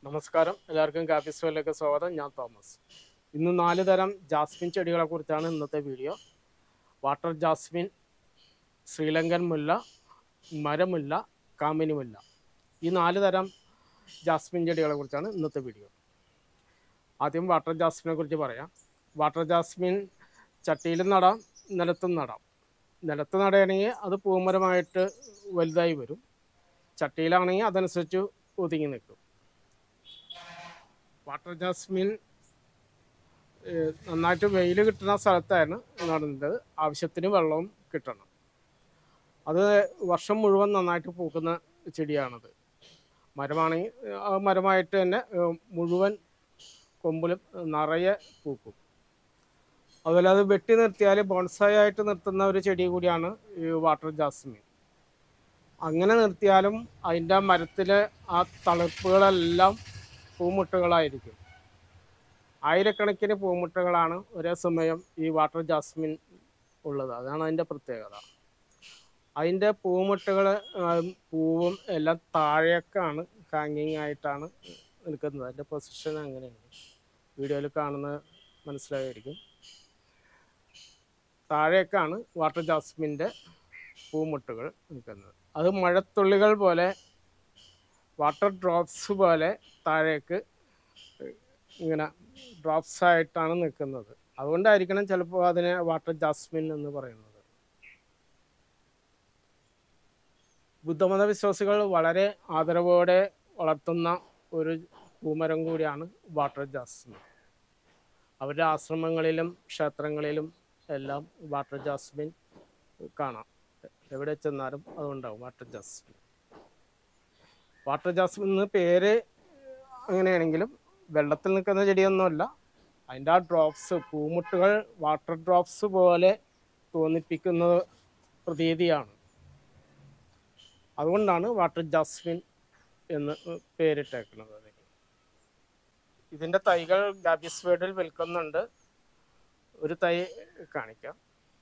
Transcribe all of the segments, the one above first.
നമസ്കാരം എല്ലാവർക്കും കാപ്പിസ്റ്റോയിലേക്ക് സ്വാഗതം ഞാൻ തോമസ് ഇന്ന് നാല് തരം ജാസ്മിൻ ചെടികളെ കുറിച്ചാണ് ഇന്നത്തെ വീഡിയോ വാട്ടർ ജാസ്മിൻ ശ്രീലങ്കൻ മുല്ല മരമുല്ല കാമിനി മുല്ല ഈ നാല് തരം ജാസ്മിൻ ചെടികളെ കുറിച്ചാണ് ഇന്നത്തെ വീഡിയോ ആദ്യം വാട്ടർ ജാസ്മിനെ കുറിച്ച് പറയാം വാട്ടർ ജാസ്മിൻ ചട്ടിയിലും നടാം നിലത്തും നടാം നിലത്ത് നടുകയാണെങ്കിൽ അത് പൂമരമായിട്ട് വലുതായി വരും ചട്ടിയിലാണെങ്കിൽ അതനുസരിച്ച് ഒതുങ്ങി നിൽക്കും വാട്ടർ ജാസ്മിൻ ഏഹ്, നന്നായിട്ട് വെയിൽ കിട്ടുന്ന സ്ഥലത്താണ് നടുന്നത് ആവശ്യത്തിന് വെള്ളവും കിട്ടണം അത് വർഷം മുഴുവൻ നന്നായിട്ട് പൂക്കുന്ന ചെടിയാണത് മരമാണെങ്കിൽ ഏഹ്, ആ മരമായിട്ട് തന്നെ ഏഹ്, മുഴുവൻ കൊമ്പിലും നിറയെ പൂക്കും അതുപോലെ അത് വെട്ടി നിർത്തിയാൽ ബോൺസായി ആയിട്ട് നിർത്തുന്ന ഒരു ചെടി കൂടിയാണ് ഈ വാട്ടർ ജാസ്മിൻ അങ്ങനെ നിർത്തിയാലും അതിൻ്റെ മരത്തിലെ ആ തളിർപ്പുകളെല്ലാം പൂമുട്ടുകളായിരിക്കും ആയിരക്കണക്കിന് പൂമുട്ടുകളാണ് ഒരേ സമയം ഈ വാട്ടർ ജാസ്മിൻ ഉള്ളത് അതാണ് അതിൻ്റെ പ്രത്യേകത അതിൻ്റെ പൂമുട്ടുകൾ പൂവും എല്ലാം താഴേക്കാണ് ഹാങ്ങിങ് ആയിട്ടാണ് നിൽക്കുന്നത് അതിൻ്റെ പൊസിഷൻ അങ്ങനെയാണ് വീഡിയോയിൽ കാണുന്നത് മനസ്സിലായിരിക്കും താഴേക്കാണ് വാട്ടർ ജാസ്മിൻ്റെ പൂമുട്ടുകൾ നിൽക്കുന്നത് അത് മഴത്തുള്ളികൾ പോലെ വാട്ടർ ഡ്രോപ്സ് പോലെ താഴേക്ക് ഇങ്ങനെ ഡ്രോപ്സ് ആയിട്ടാണ് നിൽക്കുന്നത് അതുകൊണ്ടായിരിക്കണം ചിലപ്പോൾ അതിനെ വാട്ടർ ജാസ്മിൻ എന്ന് പറയുന്നത് ബുദ്ധമത വിശ്വാസികൾ വളരെ ആദരവോടെ വളർത്തുന്ന ഒരു പൂമരം കൂടിയാണ് വാട്ടർ ജാസ്മിൻ അവരുടെ ആശ്രമങ്ങളിലും ക്ഷേത്രങ്ങളിലും എല്ലാം വാട്ടർ ജാസ്മിൻ കാണാം എവിടെ ചെന്നാലും അതുണ്ടാവും വാട്ടർ ജാസ്മിൻ വാട്ടർ ജാസ്മിൻ എന്ന് പേര് അങ്ങനെയാണെങ്കിലും വെള്ളത്തിൽ നിൽക്കുന്ന ചെടിയൊന്നുമല്ല അതിൻ്റെ ആ ഡ്രോപ്സ് പൂമുട്ടുകൾ വാട്ടർ ഡ്രോപ്സ് പോലെ തോന്നിപ്പിക്കുന്ന പ്രതീതിയാണ് അതുകൊണ്ടാണ് വാട്ടർ ജാസ്മിൻ എന്ന് പേരിട്ടേക്കുന്നത് അതിന്. ഇതിൻ്റെ തൈകൾ ഗാബിസ് വേർഡിൽ വിൽക്കുന്നുണ്ട് ഒരു തൈ കാണിക്കാം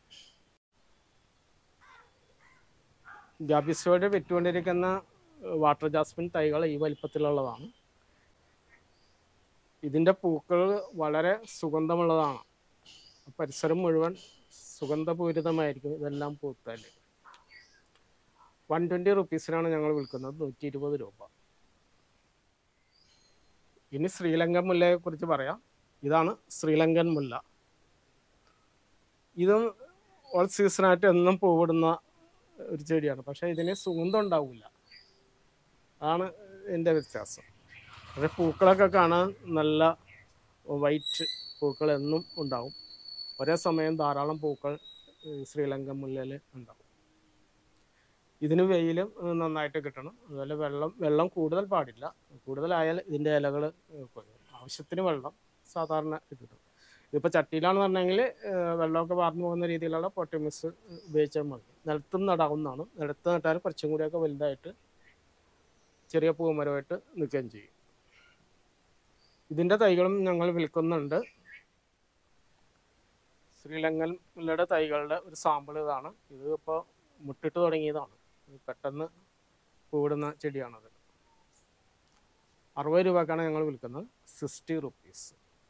ഗാബിസ് വേർഡ് വിറ്റുകൊണ്ടിരിക്കുന്ന വാട്ടർ ജാസ്മിൻ തൈകൾ ഈ വലിപ്പത്തിലുള്ളതാണ് ഇതിൻ്റെ പൂക്കൾ വളരെ സുഗന്ധമുള്ളതാണ് പരിസരം മുഴുവൻ സുഗന്ധപൂരിതമായിരിക്കും ഇതെല്ലാം പൂത്താൽ വൺ ട്വൻറ്റി റുപ്പീസിനാണ് ഞങ്ങൾ വിൽക്കുന്നത് നൂറ്റി ഇരുപത് രൂപ ഇനി ശ്രീലങ്കൻ മുല്ലയെ കുറിച്ച് പറയാം ഇതാണ് ശ്രീലങ്കൻ മുല്ല ഇതും ഓൾ സീസണായിട്ട് എന്നും പൂവിടുന്ന ഒരു ചെടിയാണ് പക്ഷേ ഇതിന് സുഗന്ധം ഉണ്ടാവില്ല അതാണ് എൻ്റെ വ്യത്യാസം പക്ഷേ പൂക്കളൊക്കെ കാണാൻ നല്ല വൈറ്റ് പൂക്കൾ എന്നും ഉണ്ടാവും ഒരേ സമയം ധാരാളം പൂക്കൾ ഈ ശ്രീലങ്കൻ മുല്ലയിൽ ഉണ്ടാവും ഇതിന് വെയിലും ഏഹ്, നന്നായിട്ട് കിട്ടണം അതുപോലെ വെള്ളം വെള്ളം കൂടുതൽ പാടില്ല കൂടുതലായാൽ ഇതിൻ്റെ ഇലകൾ കുറയും ആവശ്യത്തിന് വെള്ളം സാധാരണ കിട്ടും ഇതിപ്പോൾ ചട്ടിയിലാണെന്നുണ്ടെങ്കിൽ ഏഹ്, വെള്ളമൊക്കെ വാർന്നു പോകുന്ന രീതിയിലുള്ള പൊട്ടിമിക്സ് ഉപയോഗിച്ചാൽ മതി നിലത്തും നടാവുന്നതാണ് നിലത്ത് നട്ടാൽ കുറച്ചും കൂടിയൊക്കെ വലുതായിട്ട് ചെറിയ പൂമരമായിട്ട് നിൽക്കുകയും ചെയ്യും ഇതിൻ്റെ തൈകളും ഞങ്ങൾ വിൽക്കുന്നുണ്ട് ശ്രീലങ്കൻ മുല്ലയുടെ തൈകളുടെ ഒരു സാമ്പിൾ ഇതാണ് ഇത് ഇപ്പോൾ മുട്ടിട്ട് തുടങ്ങിയതാണ് ഇത് പെട്ടെന്ന് പൂവിടുന്ന ചെടിയാണത് അറുപത് രൂപക്കാണ് ഞങ്ങൾ വിൽക്കുന്നത് സിക്സ്റ്റി റുപ്പീസ്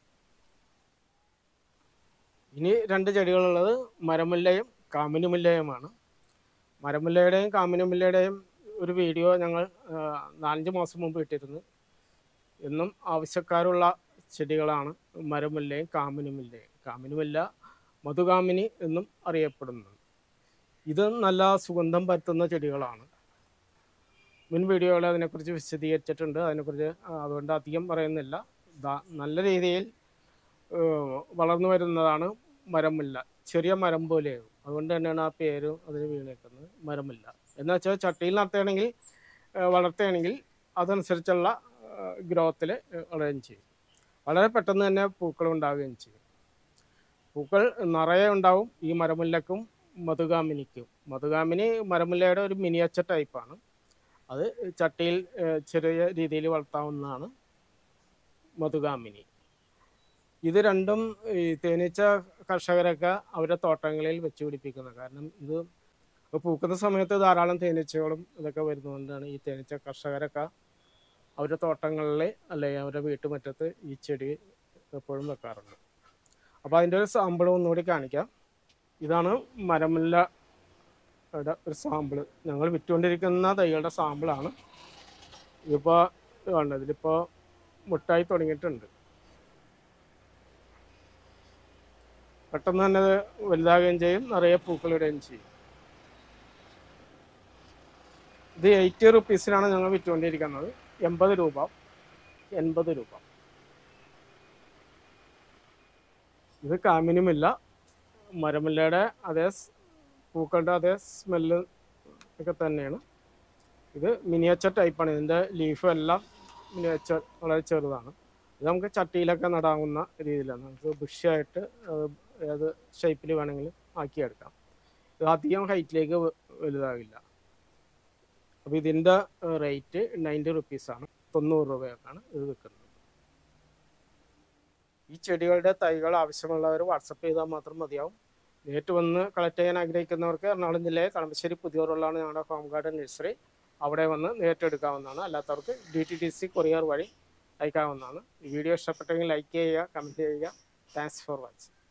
ഇനി രണ്ട് ചെടികളുള്ളത് മരമുല്ലയും കാമിനിമുല്ലയുമാണ് മരമുല്ലയുടെയും കാമിനിമുല്ലയുടെയും ഒരു വീഡിയോ ഞങ്ങൾ ആ, നാലഞ്ച് മാസം മുമ്പ് ഇട്ടിരുന്നു എന്നും ആവശ്യക്കാരുള്ള ചെടികളാണ് മരമുല്ലയും കാമിനിമുല്ലയും കാമിനിമുല്ല മധുകാമിനി എന്നും അറിയപ്പെടുന്നു ഇത് നല്ല സുഗന്ധം പരത്തുന്ന ചെടികളാണ് മുൻ വീഡിയോയിൽ അതിനെക്കുറിച്ച് വിശദീകരിച്ചിട്ടുണ്ട് അതിനെക്കുറിച്ച് ആ, അതുകൊണ്ട് അധികം പറയുന്നില്ല ദാ- നല്ല രീതിയിൽ ഏഹ്, വളർന്നു വരുന്നതാണ് മരമുല്ല ചെറിയ മരം പോലെയാകും അതുകൊണ്ട് തന്നെയാണ് ആ പേര് അതിന് വീണേക്കുന്നത് മരമുല്ല എന്ന് വെച്ചാൽ ചട്ടിയിൽ നടത്തുകയാണെങ്കിൽ ഏഹ്, വളർത്തുകയാണെങ്കിൽ അതനുസരിച്ചുള്ള ഗ്രോത്തിൽ വളരുകയും ചെയ്യും വളരെ പെട്ടെന്ന് തന്നെ പൂക്കൾ ഉണ്ടാവുകയും ചെയ്യും പൂക്കൾ നിറയെ ഉണ്ടാവും ഈ മരമുല്ലക്കും മധുകാമിനിക്കും മധുകാമിനി മരമുല്ലയുടെ ഒരു മിനിയേച്ചർ ടൈപ്പാണ് അത് ചട്ടിയിൽ ഏഹ്, ചെറിയ രീതിയിൽ വളർത്താവുന്നതാണ് മധുകാമിനി ഇത് രണ്ടും ഈ തേനീച്ച കർഷകരൊക്കെ അവരുടെ തോട്ടങ്ങളിൽ വെച്ച് പിടിപ്പിക്കുന്നത് കാരണം ഇത് പൂക്കുന്ന സമയത്ത് ധാരാളം തേനീച്ചകളും ഇതൊക്കെ വരുന്നതുകൊണ്ടാണ് ഈ തേനീച്ച കർഷകരൊക്കെ അവരുടെ തോട്ടങ്ങളിൽ അല്ലെങ്കിൽ അവരുടെ വീട്ടുമുറ്റത്ത് ഈ ചെടി എപ്പോഴും വെക്കാറുണ്ട് അപ്പോൾ അതിൻ്റെ ഒരു സാമ്പിൾ ഒന്നുകൂടി കാണിക്കാം ഇതാണ് മരമുല്ലയുടെ ഒരു സാമ്പിൾ ഞങ്ങൾ വിറ്റുകൊണ്ടിരിക്കുന്ന തൈകളുടെ സാമ്പിളാണ് ഇതിപ്പോൾ വേണ്ട ഇതിലിപ്പോൾ മുട്ടായി തുടങ്ങിയിട്ടുണ്ട് പെട്ടെന്ന് തന്നെ അത് വലുതാകുകയും ചെയ്യും നിറയെ പൂക്കളിടുകയും ചെയ്യും ഇത് എയ്റ്റി റുപ്പീസിനാണ് ഞങ്ങൾ വിറ്റുകൊണ്ടിരിക്കുന്നത് എൺപത് രൂപ എൺപത് രൂപ ഇത് കാമിനുമില്ല മരമുല്ലയുടെ അതേ സ് പൂക്കളുടെ അതേ സ്മെല്ല് ഒക്കെ തന്നെയാണ് ഇത് മിനിയേച്ചർ ടൈപ്പാണ് ഇതിൻ്റെ ലീഫും എല്ലാം മിനിയേച്ചർ വളരെ ചെറുതാണ് ഇത് നമുക്ക് ചട്ടിയിലൊക്കെ നടാവുന്ന രീതിയിലാണ് നമുക്ക് ബുഷിയായിട്ട് ഏത് ഷേപ്പിൽ വേണമെങ്കിലും ആക്കിയെടുക്കാം ഇത് അധികം ഹൈറ്റിലേക്ക് വലുതാകില്ല അപ്പോൾ ഇതിൻ്റെ റേറ്റ് നയൻറ്റി റുപ്പീസാണ് തൊണ്ണൂറ് രൂപയൊക്കെയാണ് ഇത് വിൽക്കുന്നത് ഈ ചെടികളുടെ തൈകൾ ആവശ്യമുള്ളവർ വാട്സപ്പ് ചെയ്താൽ മാത്രം മതിയാവും നേരിട്ട് വന്ന് കളക്ട് ചെയ്യാൻ ആഗ്രഹിക്കുന്നവർക്ക് എറണാകുളം ജില്ലയിലെ കളമശ്ശേരി പുതിയൂറുള്ളതാണ് ഞങ്ങളുടെ ഹോം ഗാർഡൻ നഴ്സറി അവിടെ വന്ന് നേരിട്ട് എടുക്കാവുന്നതാണ് അല്ലാത്തവർക്ക് D T T C courier വഴി അയക്കാവുന്നതാണ് ഈ വീഡിയോ ഇഷ്ടപ്പെട്ടെങ്കിൽ ലൈക്ക് ചെയ്യുക കമൻറ്റ് ചെയ്യുക താങ്ക്സ് ഫോർ വാച്ചിങ്